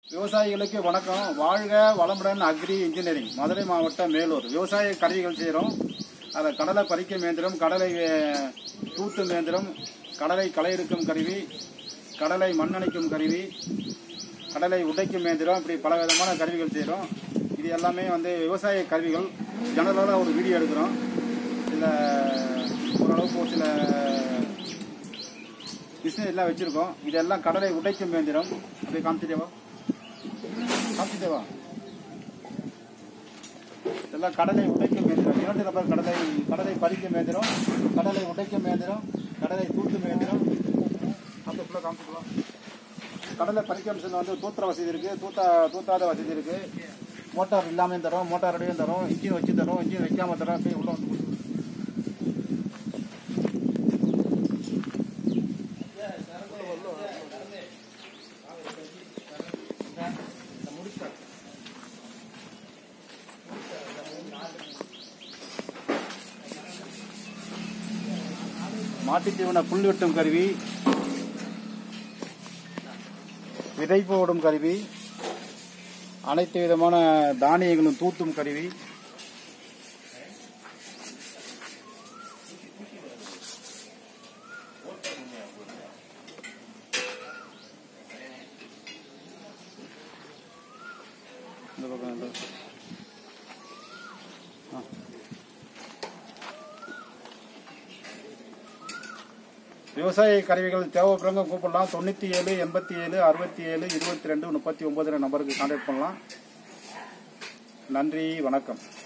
விவசாயிகளுக்கு வணக்கம் வாழ்க வளமுடன் அக்ரி இன்ஜினியரிங் மதுரை மாவட்டம் மேலூர் விவசாய கருவிகள் செய்கிறோம் அதில் கடலை பறிக்கும் இயந்திரம் கடலை அஹ், தூத்தும் இயந்திரம் கடலை களை எடுக்கும் கருவி கடலை மண்ணணைக்கும் கருவி கடலை உடைக்கும் இயந்திரம் இப்படி பல விதமான கருவிகள் செய்கிறோம் இது எல்லாமே வந்து விவசாய கருவிகள் ஜெனரலாக ஒரு வீடியோ எடுக்கிறோம் இதில் ஓரளவுக்கு ஒரு சில பிஸ்னஸ் எல்லாம் வச்சுருக்கோம் இதெல்லாம் கடலை உடைக்கும் இயந்திரம் அப்படியே காமிச்சிட்டேவா காமிச்சிட்டேவா இதெல்லாம் கடலை உடைக்கும் இயந்திரம் இரண்டு நபர் கடலை கடலை பறிக்கும் இயந்திரம் கடலை உடைக்கும் இயந்திரம் கடலை தூத்தும் இயந்திரம் அந்த ஃபுல்லாக காமிச்சிக்கலாம் கடலை பறிக்க மிஷினில் வந்து தூத்துற வசதி இருக்குது தூத்தா தூத்தாத வசதி இருக்குது மோட்டார் இல்லாமல் தரோம் மோட்டாரோடையும் தரோம் இன்ஜின் வச்சு தரோம் இன்ஜின் வைக்காம தரோம் அப்படியே உள்ள வந்து கொடுத்துருவோம். மாட்டுத் தீவன புல் வெட்டும் கருவி விதை போடும் கருவி அனைத்து விதமான தானியங்களும் தூத்தும் கருவி இந்த பக்கம் இந்த பக்கம். ஆ. விவசாய கருவிகள் தேவைப்படுறவங்க கூப்பிடலாம் தொண்ணூற்றி ஏழு எண்பத்தி ஏழு அறுபத்தி ஏழு இருபத்தி ரெண்டு முப்பத்தி ஒன்பது நம்பருக்கு கான்டாக்ட் பண்ணலாம் நன்றி வணக்கம்